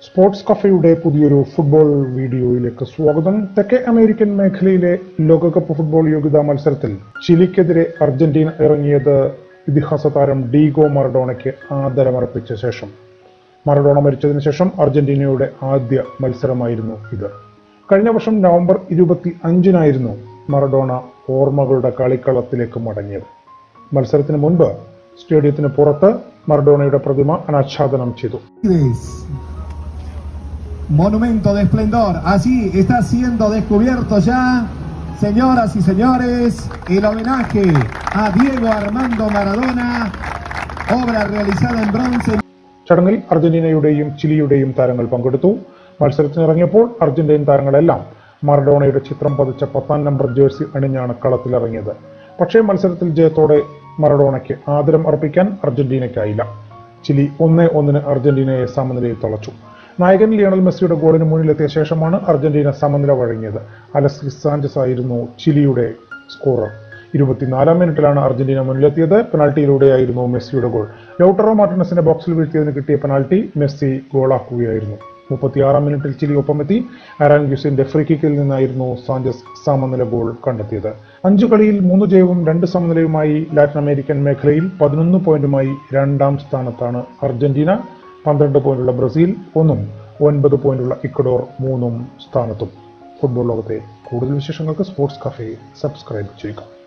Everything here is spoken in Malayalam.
സ്പോർട്സ് കഫയുടെ പുതിയൊരു ഫുട്ബോൾ വീഡിയോയിലേക്ക് സ്വാഗതം തെക്കേ അമേരിക്കൻ മേഖലയിലെ ലോകകപ്പ് ഫുട്ബോൾ യോഗ്യതാ മത്സരത്തിൽ ചിലിക്കെതിരെ അർജന്റീന ഇറങ്ങിയത് ഇതിഹാസ താരം ഡീഗോ മറഡോണയ്ക്ക് ആദരമർപ്പിച്ച ശേഷം മറഡോണ മരിച്ചതിന് ശേഷം അർജന്റീനയുടെ ആദ്യ മത്സരമായിരുന്നു ഇത് കഴിഞ്ഞ വർഷം നവംബർ ഇരുപത്തി അഞ്ചിനായിരുന്നു മറഡോണ ഓർമ്മകളുടെ കളിക്കളത്തിലേക്ക് മടങ്ങിയത് മത്സരത്തിന് മുൻപ് സ്റ്റേഡിയത്തിന് പുറത്ത് മറഡോണയുടെ പ്രതിമ അനാച്ഛാദനം ചെയ്തു Tigres. Monumento de esplendor. Allí está siendo descubierto ya, señoras y señores, el homenaje a Diego Armando Maradona, obra realizada en bronce. ചടങ്ങിൽ അർജന്റീനയുടെയും ചിലിയുടെയും താരങ്ങൾ പങ്കെടുത്തു മത്സരത്തിനിറങ്ങിയപ്പോൾ അർജന്റീൻ താരങ്ങളെല്ലാം മറഡോണയുടെ ചിത്രം പതിച്ച പത്താം നമ്പർ ജേഴ്സി അണിഞ്ഞാണ് കളത്തിലിറങ്ങിയത് പക്ഷേ മത്സരത്തിൽ ജയത്തോടെ മറഡോണയ്ക്ക് ആദരം അർപ്പിക്കാൻ അർജന്റീനയ്ക്കായില്ല ചിലി ഒന്നേ ഒന്നിന് അർജന്റീനയെ സമനിലയിൽ തളച്ചു നായകൻ ലിയണൽ മെസ്സിയുടെ ഗോളിന് മുന്നിലെത്തിയ ശേഷമാണ് അർജന്റീന സമനില വഴങ്ങിയത് അലക്സിസ് സാഞ്ചസ് ആയിരുന്നു ചിലിയുടെ സ്കോറർ ഇരുപത്തിനാലാം മിനിറ്റിലാണ് അർജന്റീന മുന്നിലെത്തിയത് പെനാൽറ്റിയിലൂടെയായിരുന്നു മെസ്സിയുടെ ഗോൾ ലൗട്ടറോ മാർട്ടിനസിനെ ബോക്സിൽ വീഴ്ത്തിയതിന് കിട്ടിയ പെനാൽറ്റി മെസ്സി ഗോളാക്കുകയായിരുന്നു മുപ്പത്തിയാറാം മിനിറ്റിൽ ചിലി ഒപ്പമെത്തി അരാൻഗ്യൂസിന്റെ ഫ്രീ കിക്കിൽ നിന്നായിരുന്നു സാഞ്ചസ് സമനില ഗോൾ കണ്ടെത്തിയത് അഞ്ചു കളിയിൽ മൂന്ന് ജയവും രണ്ട് സമനിലയുമായി ലാറ്റിൻ അമേരിക്കൻ മേഖലയിൽ പതിനൊന്ന് പോയിന്റുമായി രണ്ടാം സ്ഥാനത്താണ് അർജന്റീന പന്ത്രണ്ട് പോയിന്റുള്ള ബ്രസീൽ ഒന്നും ഒൻപത് പോയിന്റുള്ള ഇക്വഡോർ മൂന്നും സ്ഥാനത്തും ഫുട്ബോൾ ലോകത്തെ കൂടുതൽ വിശേഷങ്ങൾക്ക് സ്പോർട്സ് കഫേ സബ്സ്ക്രൈബ് ചെയ്യുക